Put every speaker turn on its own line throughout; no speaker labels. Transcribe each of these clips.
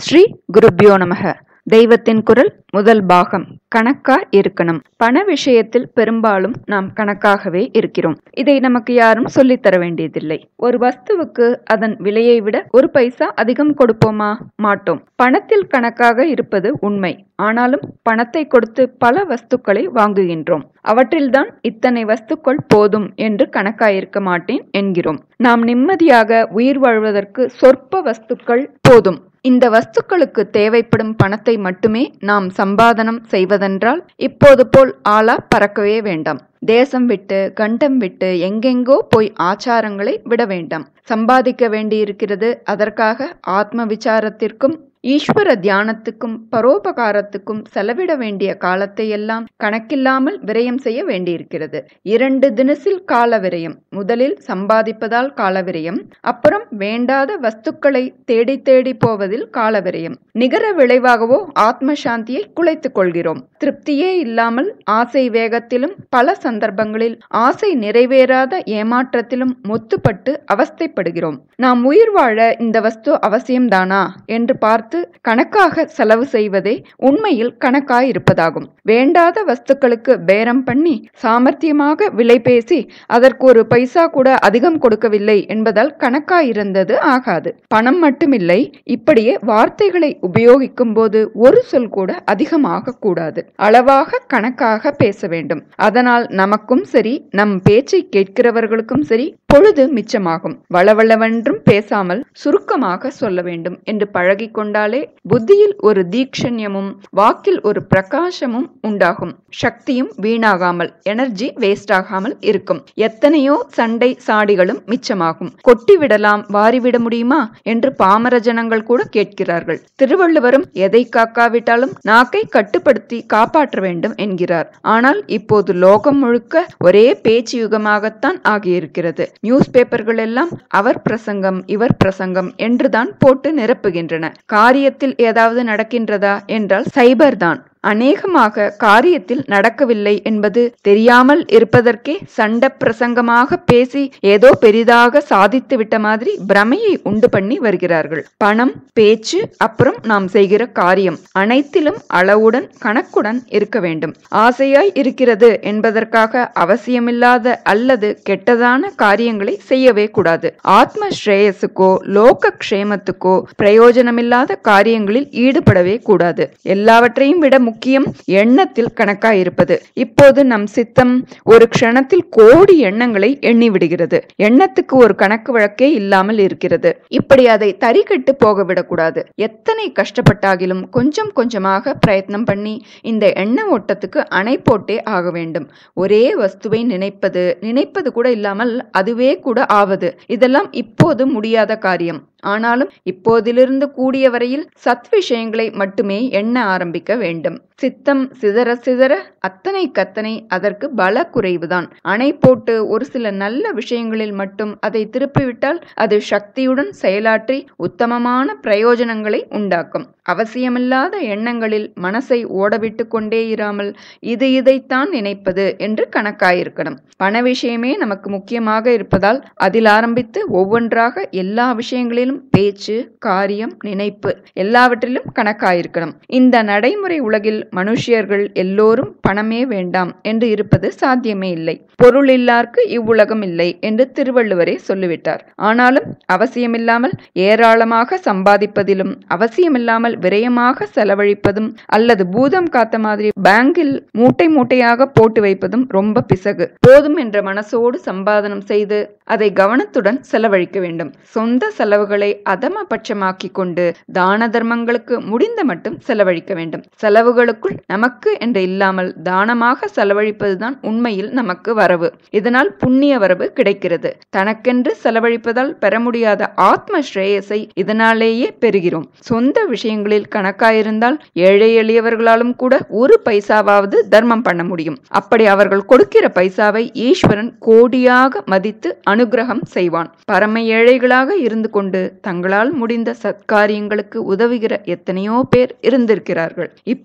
ஸ்ரீ குருப்யோ நமக தெய்வத்தின் குரல் முதல் பாகம் கணக்கா இருக்கணும் பண விஷயத்தில் பெரும்பாலும் நாம் கணக்காகவே இருக்கிறோம் இதை நமக்கு யாரும் சொல்லித் தர வேண்டியதில்லை ஒரு வஸ்துவுக்கு அதன் விலையை விட ஒரு பைசா அதிகம் கொடுப்போமா மாட்டோம் பணத்தில் கணக்காக இருப்பது உண்மை ஆனாலும் பணத்தை கொடுத்து பல வஸ்துக்களை வாங்குகின்றோம் அவற்றில்தான் இத்தனை வஸ்துக்கள் போதும் என்று கணக்காயிருக்க மாட்டேன் என்கிறோம் நாம் நிம்மதியாக உயிர் வாழ்வதற்கு சொற்ப வஸ்துக்கள் போதும் இந்த வஸ்துக்களுக்கு தேவைப்படும் பணத்தை மட்டுமே நாம் சம்பாதனம் செய்வதென்றால் இப்போது போல் ஆளா பறக்கவே வேண்டாம் தேசம் விட்டு கண்டம் விட்டு எங்கெங்கோ போய் ஆச்சாரங்களை விட வேண்டாம் சம்பாதிக்க வேண்டியிருக்கிறது அதற்காக ஆத்ம விசாரத்திற்கும் ஈஸ்வர தியானத்துக்கும் பரோபகாரத்துக்கும் செலவிட வேண்டிய காலத்தை எல்லாம் கணக்கில்லாமல் விரயம் செய்ய வேண்டியிருக்கிறது இரண்டு தினசில் கால விரயம் முதலில் சம்பாதிப்பதால் கால விரயம் அப்புறம் வேண்டாத வஸ்துக்களை தேடி தேடி போவதில் கால விரயம் நிகர விளைவாகவோ ஆத்ம சாந்தியை குலைத்துக் கொள்கிறோம் திருப்தியே இல்லாமல் ஆசை வேகத்திலும் பல சந்தர்ப்பங்களில் ஆசை நிறைவேறாத ஏமாற்றத்திலும் முத்துப்பட்டு அவஸ்தைப்படுகிறோம் நாம் உயிர் வாழ இந்த வஸ்து அவசியம்தானா என்று பார்த்து கணக்காக செலவு செய்வதே உண்மையில் கணக்காய் இருப்பதாகும் வேண்டாத வஸ்துக்களுக்கு பேரம் பண்ணி சாமர்த்தியமாக விலை பேசி அதற்கு ஒரு பைசா கூட அதிகம் கொடுக்கவில்லை என்பதால் கணக்காயிருந்தது ஆகாது பணம் மட்டுமில்லை இப்படியே வார்த்தைகளை உபயோகிக்கும் போது ஒரு சொல் கூட அதிகமாக கூடாது அளவாக கணக்காக பேச வேண்டும் அதனால் நமக்கும் சரி நம் பேச்சை கேட்கிறவர்களுக்கும் சரி பொழுது மிச்சமாகும் வளவளவென்றும் பேசாமல் சுருக்கமாக சொல்ல வேண்டும் என்று பழகி கொண்டாலே புத்தியில் ஒரு தீக்ஷண்யமும் வாக்கில் ஒரு பிரகாசமும் உண்டாகும் சக்தியும் வீணாகாமல் எனர்ஜி வேஸ்ட் ஆகாமல் இருக்கும் எத்தனையோ சண்டை சாடிகளும் மிச்சமாகும் கொட்டி விடலாம் வாரிவிட முடியுமா என்று பாமர ஜனங்கள் கூட கேட்கிறார்கள் திருவள்ளுவரும் எதை காக்காவிட்டாலும் நாக்கை கட்டுப்படுத்தி காப்பாற்ற வேண்டும் என்கிறார் ஆனால் இப்போது லோகம் முழுக்க ஒரே பேச்சு யுகமாகத்தான் ஆகியிருக்கிறது நியூஸ் பேப்பர்கள் எல்லாம் அவர் பிரசங்கம் இவர் பிரசங்கம் என்றுதான் போட்டு நிரப்புகின்றன காரியத்தில் ஏதாவது நடக்கின்றதா என்றால் சைபர் தான் அநேகமாக காரியத்தில் நடக்கவில்லை என்பது தெரியாமல் இருப்பதற்கே சண்ட பிரசங்கமாக பேசி ஏதோ பெரிதாக சாதித்து விட்ட மாதிரி பிரமையை உண்டு பண்ணி வருகிறார்கள் பணம் பேச்சு அப்புறம் நாம் செய்கிற காரியம் அனைத்திலும் அளவுடன் கணக்குடன் இருக்க வேண்டும் ஆசையாய் இருக்கிறது என்பதற்காக அவசியமில்லாத அல்லது கெட்டதான காரியங்களை செய்யவே கூடாது ஆத்ம ஸ்ரேயஸுக்கோ லோக க்ஷேமத்துக்கோ பிரயோஜனமில்லாத காரியங்களில் ஈடுபடவே கூடாது எல்லாவற்றையும் விட முக்கியம் எண்ணத்தில் கணக்காயிருப்பது இப்போது நம் சித்தம் ஒரு க்ஷணத்தில் கோடி எண்ணங்களை எண்ணி விடுகிறது எண்ணத்துக்கு ஒரு கணக்கு வழக்கே இல்லாமல் இருக்கிறது இப்படி அதை தறிகட்டு போக விடக்கூடாது எத்தனை கஷ்டப்பட்டாகிலும் கொஞ்சம் கொஞ்சமாக பிரயத்னம் பண்ணி இந்த எண்ண ஓட்டத்துக்கு அணை போட்டே ஆக வேண்டும் ஒரே வஸ்துவை நினைப்பது நினைப்பது கூட இல்லாமல் அதுவே கூட ஆவது இதெல்லாம் இப்போது முடியாத காரியம் ஆனாலும் இப்போதிலிருந்து கூடிய வரையில் சத் விஷயங்களை மட்டுமே எண்ண ஆரம்பிக்க வேண்டும் சித்தம் சிதற சிதற அத்தனை கத்தனை அதற்கு பல குறைவுதான் அணை போட்டு ஒரு சில நல்ல விஷயங்களில் மட்டும் அதை திருப்பிவிட்டால் அது சக்தியுடன் செயலாற்றி உத்தமமான பிரயோஜனங்களை உண்டாக்கும் அவசியமில்லாத எண்ணங்களில் மனசை ஓடவிட்டு கொண்டே இராமல் இது இதைத்தான் நினைப்பது என்று கணக்காயிருக்கணும் பண விஷயமே நமக்கு முக்கியமாக இருப்பதால் அதில் ஆரம்பித்து ஒவ்வொன்றாக எல்லா விஷயங்களிலும் பேச்சு காரியம் நினைப்பு எல்லாவற்றிலும் கணக்காயிருக்கணும் இந்த நடைமுறை உலகில் மனுஷியர்கள் எல்லோரும் பணமே வேண்டாம் என்று இருப்பது சாத்தியமே இல்லை பொருள் இல்லார்க்கு இவ்வுலகம் இல்லை என்று திருவள்ளுவரே சொல்லிவிட்டார் ஆனாலும் அவசியமில்லாமல் ஏராளமாக சம்பாதிப்பதிலும் அவசியமில்லாமல் விரயமாக செலவழிப்பதும் அல்லது பூதம் காத்த மாதிரி பேங்கில் மூட்டை மூட்டையாக போட்டு வைப்பதும் ரொம்ப பிசகு போதும் என்ற மனசோடு சம்பாதனம் செய்து அதை கவனத்துடன் செலவழிக்க வேண்டும் சொந்த செலவுகளை அதமபட்சமாக்கி கொண்டு தான தர்மங்களுக்கு முடிந்த மட்டும் செலவழிக்க வேண்டும் செலவுகளுக்குள் நமக்கு என்று இல்லாமல் தானமாக செலவழிப்பதுதான் உண்மையில் நமக்கு வரவு இதனால் புண்ணிய வரவு கிடைக்கிறது தனக்கென்று செலவழிப்பதால் பெற முடியாத ஆத்ம ஸ்ரேயஸை இதனாலேயே பெறுகிறோம் சொந்த விஷயங்களில் கணக்காயிருந்தால் ஏழை எளியவர்களாலும் கூட ஒரு பைசாவாவது தர்மம் பண்ண முடியும் அப்படி அவர்கள் கொடுக்கிற பைசாவை ஈஸ்வரன் கோடியாக மதித்து அனுகிரகம் செய்வான் பரம ஏழைகளாக இருந்து கொண்டு தங்களால் முடிந்த சத்காரியங்களுக்கு உதவுகிற எத்தனையோ பேர் இருந்திருக்கிறார்கள் இப்போதும்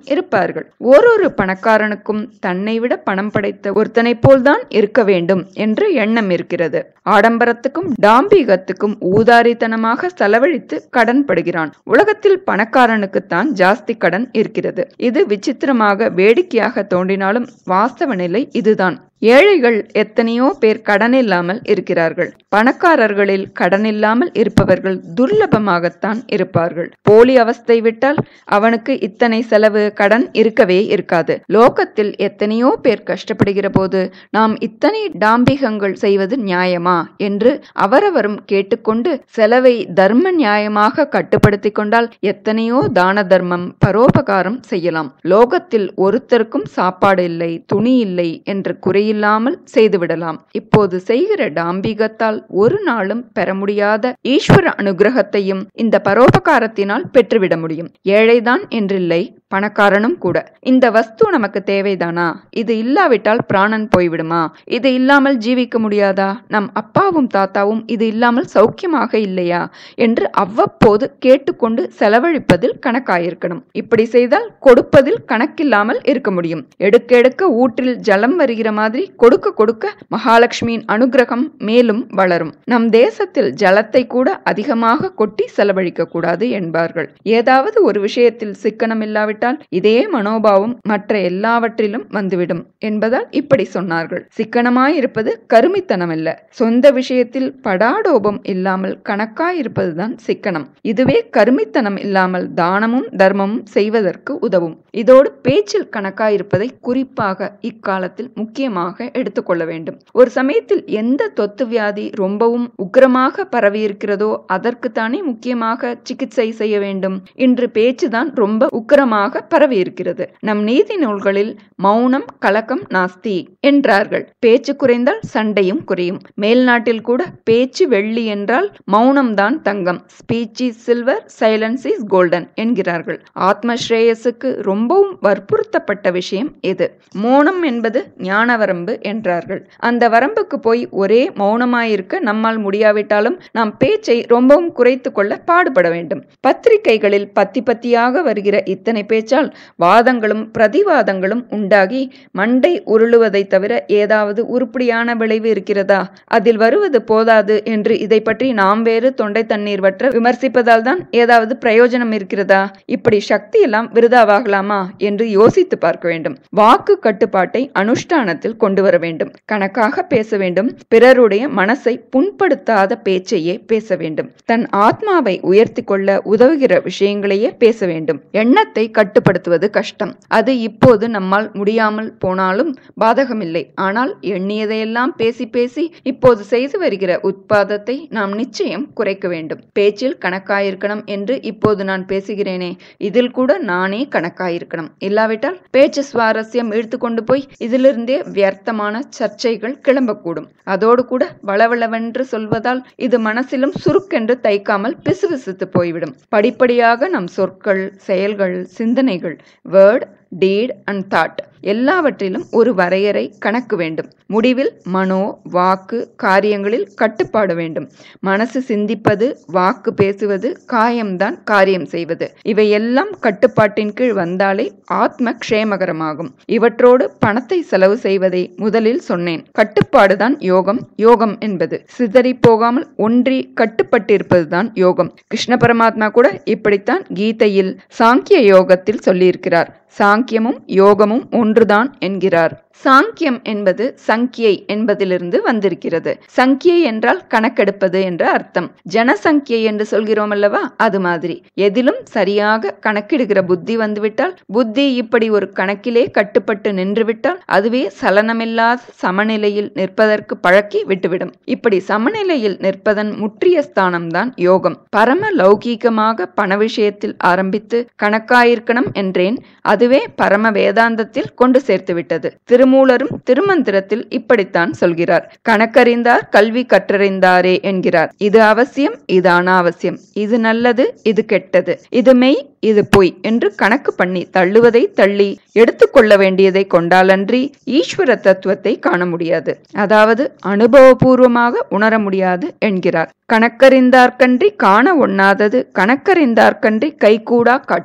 இருப்பார்கள் ஓரொரு பணக்காரனுக்கும் தன்னை விட பணம் படைத்த ஒருத்தனைப் போல்தான் இருக்க வேண்டும் என்ற எண்ணம் இருக்கிறது ஆடம்பரத்துக்கும் டாம்பிகத்துக்கும் ஊதாரித்தனமாக செலவழித்து கடன் படுகிறான் உலகத்தில் பணக்காரனுக்குத்தான் ஜாஸ்தி கடன் இருக்கிறது இது விசித்திரமாக வேடிக்கையாக தோன்றினாலும் வாஸ்தவ நிலை இதுதான் ஏழைகள் எத்தனையோ பேர் கடன் இல்லாமல் இருக்கிறார்கள் பணக்காரர்களில் கடன் இல்லாமல் இருப்பவர்கள் துர்லபமாகத்தான் இருப்பார்கள் போலி அவஸ்தை விட்டால் அவனுக்கு இத்தனை செலவு கடன் இருக்கவே இருக்காது லோகத்தில் எத்தனையோ பேர் கஷ்டப்படுகிற போது நாம் இத்தனை டாம்பிகங்கள் செய்வது நியாயமா என்று அவரவரும் கேட்டுக்கொண்டு செலவை தர்ம நியாயமாக கட்டுப்படுத்தி கொண்டால் எத்தனையோ தான தர்மம் பரோபகாரம் செய்யலாம் லோகத்தில் ஒருத்தருக்கும் சாப்பாடு இல்லை துணி இல்லை என்று குறையில்லாமல் செய்துவிடலாம் இப்போது செய்கிற டாம்பிகத்தால் ஒரு நாளும் பெற முடியாத ஈஸ்வர அனுகிரகத்தையும் இந்த பரோபகாரத்தினால் பெற்றுவிட முடியும் ஏழைதான் என்றில்லை பணக்காரனும் கூட இந்த வஸ்து நமக்கு தேவைதானா இது இல்லாவிட்டால் பிராணன் போய்விடுமா இது இல்லாமல் ஜீவிக்க முடியாதா நம் அப்பாவும் தாத்தாவும் இது இல்லாமல் சௌக்கியமாக இல்லையா என்று அவ்வப்போது கேட்டுக்கொண்டு செலவழிப்பதில் கணக்காயிருக்கணும் இப்படி செய்தால் கொடுப்பதில் கணக்கில்லாமல் இருக்க முடியும் எடுக்க எடுக்க ஊற்றில் ஜலம் வருகிற மாதிரி கொடுக்க கொடுக்க மகாலட்சுமியின் அனுகிரகம் மேலும் வளரும் நம் தேசத்தில் ஜலத்தை கூட அதிகமாக கொட்டி செலவழிக்க கூடாது என்பார்கள் ஏதாவது ஒரு விஷயத்தில் சிக்கனம் இல்லாவிட்டால் இதே மனோபாவம் மற்ற எல்லாவற்றிலும் வந்துவிடும் என்பதால் இப்படி சொன்னார்கள் சிக்கனமாயிருப்பது கருமித்தனம் அல்ல சொந்த விஷயத்தில் படாடோபம் இல்லாமல் கணக்காயிருப்பதுதான் சிக்கனம் இதுவே கருமித்தனம் இல்லாமல் தானமும் தர்மமும் செய்வதற்கு உதவும் இதோடு பேச்சில் கணக்காயிருப்பதை குறிப்பாக இக்காலத்தில் முக்கியமாக எடுத்துக்கொள்ள வேண்டும் ஒரு சமயத்தில் எந்த தொத்து வியாதி ரொம்பவும் உக்கிரமாக பரவி இருக்கிறதோ அதற்குத்தானே முக்கியமாக சிகிச்சை செய்ய வேண்டும் இன்று பேச்சுதான் ரொம்ப உக்கிரமாக பரவி இருக்கிறது நம் நீதி நூல்களில் மௌனம் கலக்கம் நாஸ்தி என்றார்கள் பேச்சு குறைந்தால் சண்டையும் குறையும் மேல்நாட்டில் கூட பேச்சு வெள்ளி என்றால் மௌனம்தான் தங்கம் speech is silver silence is golden என்கிறார்கள் ஆத்ம ஸ்ரேயஸுக்கு ரொம்பவும் வற்புறுத்தப்பட்ட விஷயம் இது மௌனம் என்பது ஞான வரம்பு என்றார்கள் அந்த வரம்புக்கு போய் ஒரே மௌனமாயிருக்க நம்மால் முடியாவிட்டாலும் நாம் பேச்சை ரொம்பவும் குறைத்து கொள்ள பாடுபட வேண்டும் பத்திரிகைகளில் பத்தி பத்தியாக வருகிற இத்தனை பேச்சால் வாதங்களும் பிரதிவாதங்களும் உண்டாகி மண்டை உருளுவதை தவிர ஏதாவது உருப்படியான விளைவு இருக்கிறதா அதில் வருவது போதாது என்று இதை பற்றி நாம் வேறு தொண்டை தண்ணீர் வற்ற விமர்சிப்பதால் தான் ஏதாவது பிரயோஜனம் இருக்கிறதா இப்படி சக்தி எல்லாம் விருதாவாகலாமா என்று யோசித்து பார்க்க வேண்டும் வாக்கு கட்டுப்பாட்டை அனுஷ்டானத்தில் கொண்டு வர வேண்டும் கணக்காக பேச வேண்டும் பிறருடைய மனசை புண்படுத்தாத பேச்சையே பேச வேண்டும் தன் ஆத்மாவை உயர்த்தி கொள்ள உதவுகிற விஷயங்களையே பேச வேண்டும் எண்ணத்தை கட்டுப்படுத்துவது கஷ்டம் அது இப்போது நம்மால் முடியாமல் போனாலும் பாதகமில்லை ஆனால் எண்ணியதையெல்லாம் பேசி பேசி இப்போது செய்து வருகிற உட்பாதத்தை நாம் நிச்சயம் குறைக்க வேண்டும் பேச்சில் கணக்காயிருக்கணும் என்று இப்போது நான் பேசுகிறேனே இதில் கூட நானே கணக்காயிருக்கணும் இல்லாவிட்டால் பேச்சு சுவாரஸ்யம் இழுத்து கொண்டு போய் இதிலிருந்தே வியர்த்தமான சர்ச்சைகள் கிளம்பக்கூடும் அதோடு கூட வளவளவென்று சொல்வதால் இது மனசிலும் சுருக்கென்று தைக்காமல் பிசுபிசுத்து போய்விடும் படிப்படியாக நம் சொற்கள் செயல்கள் சிந்தனைகள் வேர்ட் டீட் அண்ட் தாட் எல்லாவற்றிலும் ஒரு வரையறை கணக்கு வேண்டும் முடிவில் மனோ வாக்கு காரியங்களில் கட்டுப்பாடு வேண்டும் மனசு சிந்திப்பது வாக்கு பேசுவது காயம்தான் காரியம் செய்வது இவையெல்லாம் கட்டுப்பாட்டின் கீழ் வந்தாலே ஆத்ம க்ஷேமகரமாகும் இவற்றோடு பணத்தை செலவு செய்வதை முதலில் சொன்னேன் கட்டுப்பாடுதான் யோகம் யோகம் என்பது சிதறி போகாமல் ஒன்றி கட்டுப்பட்டிருப்பதுதான் யோகம் கிருஷ்ண பரமாத்மா கூட இப்படித்தான் கீதையில் சாங்கிய யோகத்தில் சொல்லியிருக்கிறார் சாங்கியமும் யோகமும் ஒன்றுதான் என்கிறார் சாங்கியம் என்பது சங்கியை என்பதிலிருந்து வந்திருக்கிறது சங்கியை என்றால் கணக்கெடுப்பது என்ற அர்த்தம் ஜனசங்கியை என்று சொல்கிறோம் அல்லவா அது மாதிரி எதிலும் சரியாக கணக்கிடுகிற புத்தி வந்துவிட்டால் புத்தி இப்படி ஒரு கணக்கிலே கட்டுப்பட்டு நின்றுவிட்டால் அதுவே சலனமில்லாத சமநிலையில் நிற்பதற்கு பழக்கி விட்டுவிடும் இப்படி சமநிலையில் நிற்பதன் முற்றிய ஸ்தானம்தான் யோகம் பரம லௌகீகமாக பண விஷயத்தில் ஆரம்பித்து கணக்காயிருக்கணும் என்றேன் அதுவே பரம வேதாந்தத்தில் கொண்டு சேர்த்து விட்டது திருமூலரும் திருமந்திரத்தில் இப்படித்தான் சொல்கிறார் கணக்கறிந்தார் கல்வி கற்றறிந்தாரே என்கிறார் இது அவசியம் இது அனாவசியம் இது நல்லது இது கெட்டது இது மெய் இது பொய் என்று கணக்கு பண்ணி தள்ளுவதை தள்ளி எடுத்துக்கொள்ள வேண்டியதை கொண்டாலன்றி ஈஸ்வர தத்துவத்தை காண முடியாது அதாவது அனுபவபூர்வமாக உணர முடியாது என்கிறார் கணக்கறிந்தார்கன்றி காண ஒண்ணாதது கணக்கறிந்தார்கன்றி கைகூடா காட்சி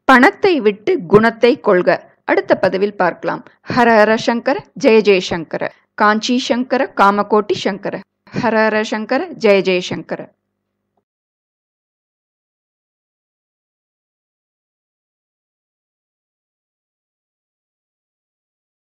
பணத்தை விட்டு குணத்தை கொள்க அடுத்த பதிவில் பார்க்கலாம் ஹர ஹர சங்கர ஜெய ஜெயசங்கர காஞ்சி சங்கர காமகோட்டி சங்கர ஹர ஹர சங்கர ஜெய ஜெயசங்கர